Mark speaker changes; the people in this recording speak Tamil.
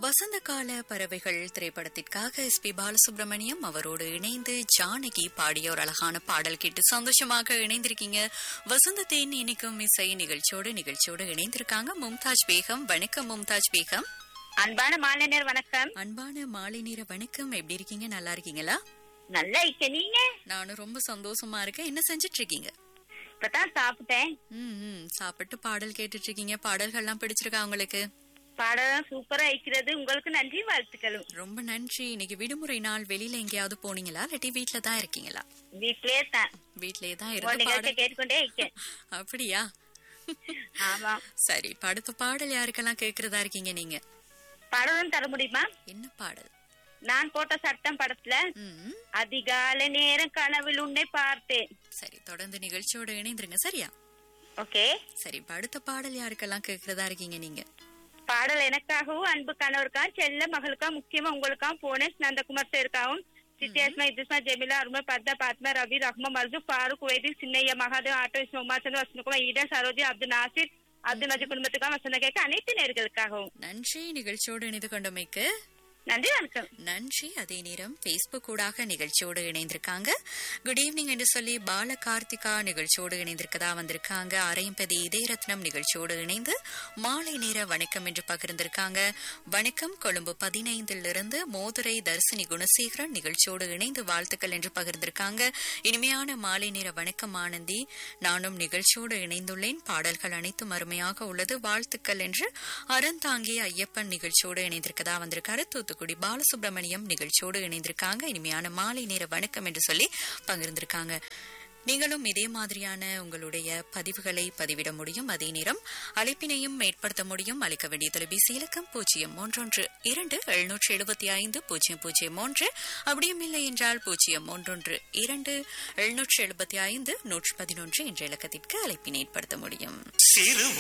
Speaker 1: வசந்த கால பறவைகள் திரைப்படத்திற்காக எஸ் பி பாலசுப்ரமணியம் அவரோடு இணைந்து ஜானகி பாடிய ஒரு அழகான பாடல் கேட்டு சந்தோஷமாக இணைந்திருக்கீங்க வசந்தத்தின் இனிக்கும் இசை நிகழ்ச்சியோடு நிகழ்ச்சியோடு இணைந்திருக்காங்க மும்தாஜ் பேகம் வணக்கம் மும்தாஜ் பேகம்
Speaker 2: அன்பான மாலைஞர் வணக்கம்
Speaker 1: அன்பான மாலை நேர வணக்கம் எப்படி இருக்கீங்க நல்லா இருக்கீங்களா
Speaker 2: நல்லா இருக்க நீங்க
Speaker 1: நானும் ரொம்ப சந்தோஷமா இருக்கேன் என்ன செஞ்சிட்டு இருக்கீங்க
Speaker 2: இப்பதான் சாப்பிட்டேன்
Speaker 1: ம் ம், சாப்பிட்டு பாடல் கேட்டுட்டு இருக்கீங்க பாடல்கள்லாம் பிடிச்சிருக்கா உங்களுக்கு
Speaker 2: பாடம் சூப்பரா இருக்கிறது உங்களுக்கு நன்றி வாழ்த்துக்களும்
Speaker 1: ரொம்ப நன்றி இன்னைக்கு விடுமுறை நாள் வெளியில எங்கேயாவது போனீங்களா இல்லாட்டி வீட்ல தான் இருக்கீங்களா
Speaker 2: வீட்லயே தான்
Speaker 1: வீட்லயே தான்
Speaker 2: உங்க
Speaker 1: இருந்து
Speaker 2: நிகழ்ச்சி
Speaker 1: பாடல்
Speaker 2: கேட்டுக்கொண்டே இருக்கேன்
Speaker 1: அப்படியா
Speaker 2: ஆமா
Speaker 1: சரி இப்ப அடுத்த பாடல் யாருக்கெல்லாம் கேக்குறதா இருக்கீங்க நீங்க
Speaker 2: படம் தர முடியுமா
Speaker 1: என்ன பாடல்
Speaker 2: நான் போட்ட சட்டம் படத்துல
Speaker 1: ம்
Speaker 2: அதிகாலை நேரம் கனவில் உன்னை பார்த்தேன்
Speaker 1: சரி தொடர்ந்து நிகழ்ச்சியோட இணைந்துருங்க சரியா
Speaker 2: ஓகே
Speaker 1: சரி இப்ப அடுத்த பாடல் யாருக்கெல்லாம் கேக்குறதா இருக்கீங்க நீங்க
Speaker 2: பாடல் எனக்காகவும் அன்பு கணவருக்கா செல்ல மகளுக்கா முக்கியமா உங்களுக்கா போனேஸ் நந்தகுமார் சேர்க்காவும் சித்தியாஸ்மா இதுஸ்மா ஜெமிலா அருமை பத்தா பாத்மா ரவி ரஹ்மா மர்ஜு ஃபாரூக் வைதி சின்னையா மகாதேவ் ஆட்டோ இஸ்மா உமாச்சந்திர வசந்தகுமார் ஈடன் சரோஜி அப்துல் நாசிர் அப்துல் நஜி குடும்பத்துக்காக வசந்த கேட்க அனைத்து நேர்களுக்காகவும்
Speaker 1: நன்றி நிகழ்ச்சியோடு இணைந்து கொண்டமைக்கு
Speaker 2: நன்றி வணக்கம்
Speaker 1: நன்றி அதே நேரம் பேஸ்புக் ஊடாக நிகழ்ச்சியோடு இணைந்திருக்காங்க குட் ஈவினிங் என்று சொல்லி பால கார்த்திகா நிகழ்ச்சியோடு இணைந்திருக்கதா வந்திருக்காங்க அரையம்பதி இதயரத்னம் நிகழ்ச்சியோடு இணைந்து மாலை நேர வணக்கம் என்று பகிர்ந்திருக்காங்க வணக்கம் கொழும்பு பதினைந்திலிருந்து மோதுரை தர்சினி குணசேகரன் நிகழ்ச்சியோடு இணைந்து வாழ்த்துக்கள் என்று பகிர்ந்திருக்காங்க இனிமையான மாலை நேர வணக்கம் ஆனந்தி நானும் நிகழ்ச்சியோடு இணைந்துள்ளேன் பாடல்கள் அனைத்தும் அருமையாக உள்ளது வாழ்த்துக்கள் என்று அறந்தாங்கி ஐயப்பன் நிகழ்ச்சியோடு இணைந்திருக்கதா வந்திருக்காரு தூத்துக்குடி பாலசுப்ரமணியம் நிகழ்ச்சியோடு இணைந்திருக்காங்க இனிமையான மாலை நேர வணக்கம் என்று சொல்லி பகிர்ந்திருக்காங்க நீங்களும் இதே மாதிரியான உங்களுடைய பதிவுகளை பதிவிட முடியும் அதே நேரம் அழைப்பினையும் ஏற்படுத்த முடியும் அளிக்க வேண்டிய தொலைபேசி இலக்கம் பூஜ்ஜியம் மூன்றொன்று இரண்டு எழுநூற்று எழுபத்தி ஐந்து பூஜ்ஜியம் பூஜ்ஜியம் மூன்று அப்படியும் இல்லை என்றால் பூஜ்ஜியம் மூன்றொன்று இரண்டு எழுநூற்று எழுபத்தி ஐந்து நூற்று பதினொன்று என்ற இலக்கத்திற்கு அழைப்பினை ஏற்படுத்த முடியும்
Speaker 3: சிறு